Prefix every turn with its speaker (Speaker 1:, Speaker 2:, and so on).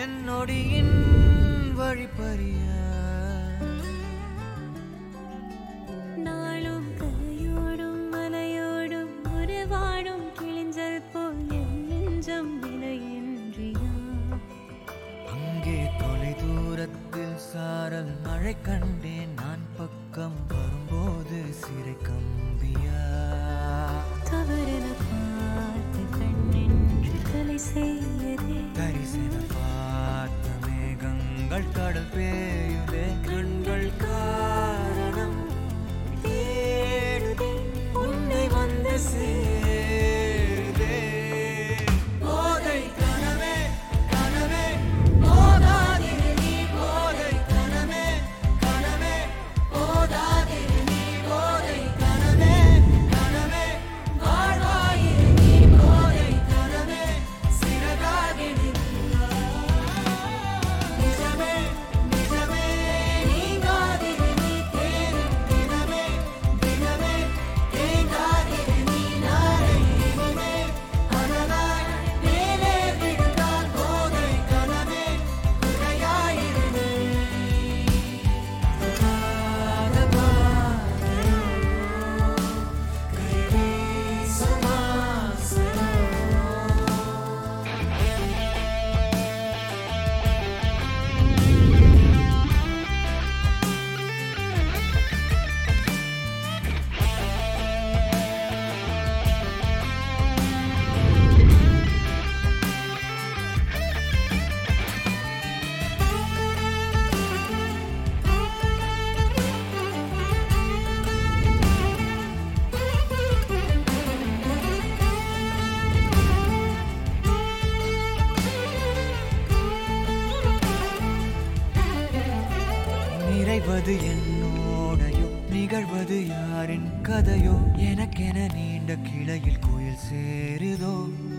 Speaker 1: என் நொடியின் வழிப்பறிய
Speaker 2: நாளும் கரையோடும் மலையோடும் உறவாடும் கிழிஞ்சல் போல் என் நெஞ்சம் விலையின்றியா
Speaker 1: அங்கே தொலை தூரத்தில் சாரல் மழை கண்டேன் நான் பக்கம் வரும்போது சிறை கம்பியா
Speaker 2: தவறென பார்த்து கண்ணென்று கொலை செய்யதே
Speaker 1: தரிசன பார்த்த மேகங்கள் கடல் பேயுதே கண்கள் காரணம் தேடுதே உன்னை வந்து சேருதே போதை கனவே கனவே போதாதிரு நீ போதை கனவே கனவே போதாதிரு நீ போதை கனவே கனவே வாழ்வாயிரு நீ போதை கனவே சிறகாகிடு நிஜமே நிஜமே நீங்காதிரு நீ தேடும் தினமே தினமே தேங்காதிரு நீ நாளை இனிமே அனலாய் மேலே விழுந்தால் போதை கனவே குறையாயிரு நீ நிறைவது என்னோடையோ நிகழ்வது யாரின் கதையோ எனக்கென நீண்ட கிளையில் கோயில் சேருதோ